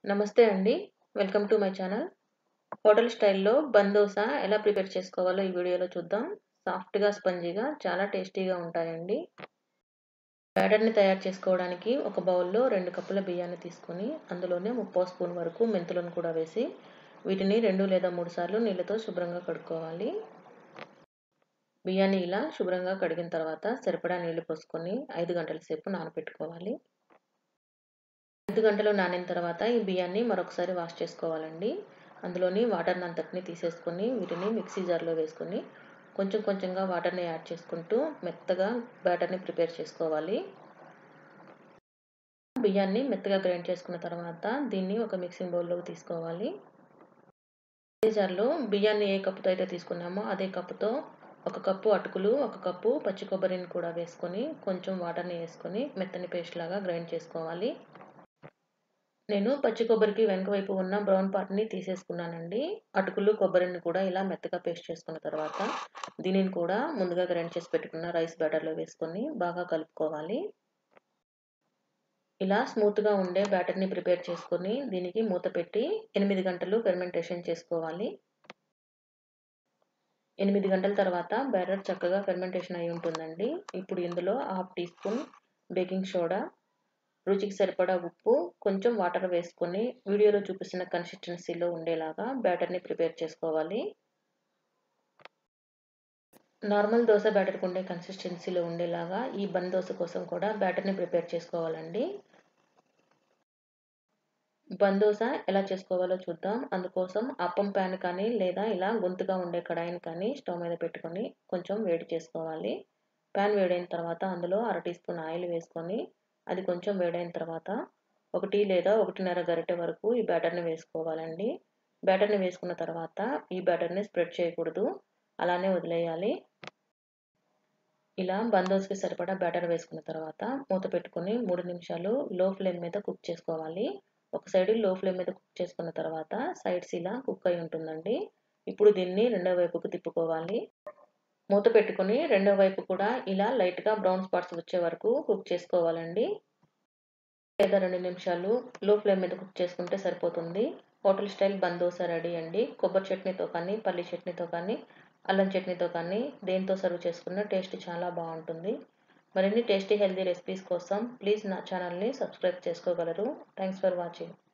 నమస్తే అండి welcome to my channel hotel స్టైల్లో బందోసా ఎలా ప్రిపేర్ చేసుకోవాలో ఈ వీడియోలో చూద్దాం సాఫ్ట్గా స్పంజీగా చాలా టేస్టీగా ఉంటాయండి బ్యాటర్ని తయారు చేసుకోవడానికి ఒక బౌల్లో రెండు కప్పుల బియ్యాన్ని తీసుకొని అందులోనే ముప్పో స్పూన్ వరకు మెంతులను కూడా వేసి వీటిని రెండు లేదా మూడు సార్లు నీళ్ళతో శుభ్రంగా కడుక్కోవాలి బియ్యాన్ని ఇలా శుభ్రంగా కడిగిన తర్వాత సరిపడా నీళ్లు పోసుకొని ఐదు గంటల సేపు నానబెట్టుకోవాలి ఐదు గంటలు నానిన తర్వాత ఈ బియ్యాన్ని మరొకసారి వాష్ చేసుకోవాలండి అందులోని వాటర్ని అంతటిని తీసేసుకొని వీటిని మిక్సీ జార్లో వేసుకొని కొంచెం కొంచెంగా వాటర్ని యాడ్ చేసుకుంటూ మెత్తగా బ్యాటర్ని ప్రిపేర్ చేసుకోవాలి బియ్యాన్ని మెత్తగా గ్రైండ్ చేసుకున్న తర్వాత దీన్ని ఒక మిక్సింగ్ బౌల్లోకి తీసుకోవాలి మిక్సీ జార్లో బియ్యాన్ని ఏ కప్పుతో అయితే తీసుకున్నామో అదే కప్పుతో ఒక కప్పు అటుకులు ఒక కప్పు పచ్చి కొబ్బరిని కూడా వేసుకొని కొంచెం వాటర్ని వేసుకొని మెత్తని పేస్ట్ లాగా గ్రైండ్ చేసుకోవాలి నేను పచ్చి కొబ్బరికి వెనక వైపు ఉన్న బ్రౌన్ పార్ట్ని తీసేసుకున్నానండి అటుకులు కొబ్బరిని కూడా ఇలా మెత్తగా పేస్ట్ చేసుకున్న తర్వాత దీనిని కూడా ముందుగా గ్రైండ్ చేసి పెట్టుకున్న రైస్ బ్యాటర్లో వేసుకొని బాగా కలుపుకోవాలి ఇలా స్మూత్గా ఉండే బ్యాటర్ని ప్రిపేర్ చేసుకొని దీనికి మూత పెట్టి ఎనిమిది గంటలు ఫెర్మెంటేషన్ చేసుకోవాలి ఎనిమిది గంటల తర్వాత బ్యాటర్ చక్కగా ఫెర్మెంటేషన్ అయి ఉంటుందండి ఇప్పుడు ఇందులో half teaspoon baking soda రుచికి సరిపడా ఉప్పు కొంచెం వాటర్ వేసుకొని వీడియోలో చూపిస్తున్న కన్సిస్టెన్సీలో ఉండేలాగా బ్యాటర్ని ప్రిపేర్ చేసుకోవాలి నార్మల్ దోశ బ్యాటర్కి ఉండే కన్సిస్టెన్సీలో ఉండేలాగా ఈ బన్ దోశ కోసం కూడా బ్యాటర్ని ప్రిపేర్ చేసుకోవాలండి బన్ దోశ ఎలా చేసుకోవాలో చూద్దాం అందుకోసం అప్పం ప్యాన్ కానీ లేదా ఇలా గొంతుగా ఉండే కడాయిని కానీ స్టవ్ మీద పెట్టుకొని కొంచెం వేడి చేసుకోవాలి ప్యాన్ వేడైన తర్వాత అందులో అర టీ స్పూన్ ఆయిల్ వేసుకొని అది కొంచెం వేడైన తర్వాత ఒకటి లేదా ఒకటిన్నర గరిటె వరకు ఈ బ్యాటర్ని వేసుకోవాలండి బ్యాటర్ని వేసుకున్న తర్వాత ఈ బ్యాటర్ని స్ప్రెడ్ చేయకూడదు అలానే వదిలేయాలి ఇలా బందోస్కి సరిపడా బ్యాటర్ వేసుకున్న తర్వాత మూత పెట్టుకుని మూడు నిమిషాలు లో ఫ్లేమ్ మీద కుక్ చేసుకోవాలి ఒక సైడ్ లో ఫ్లేమ్ మీద కుక్ చేసుకున్న తర్వాత సైడ్స్ ఇలా కుక్ అయి ఉంటుందండి ఇప్పుడు దీన్ని రెండో వైపుకు తిప్పుకోవాలి మూత పెట్టుకుని రెండో వైపు కూడా ఇలా లైట్గా బ్రౌన్ స్పాట్స్ వచ్చే వరకు కుక్ చేసుకోవాలండి లేదా రెండు నిమిషాలు లో ఫ్లేమ్ మీద కుక్ చేసుకుంటే సరిపోతుంది హోటల్ స్టైల్ బందోస రెడీ అండి కొబ్బరి చట్నీతో కానీ పల్లి చట్నీతో కానీ అల్లం చట్నీతో కానీ దేంతో సర్వ్ చేసుకున్న టేస్ట్ చాలా బాగుంటుంది మరిన్ని టేస్టీ హెల్తీ రెసిపీస్ కోసం ప్లీజ్ నా ఛానల్ని సబ్స్క్రైబ్ చేసుకోగలరు థ్యాంక్స్ ఫర్ వాచింగ్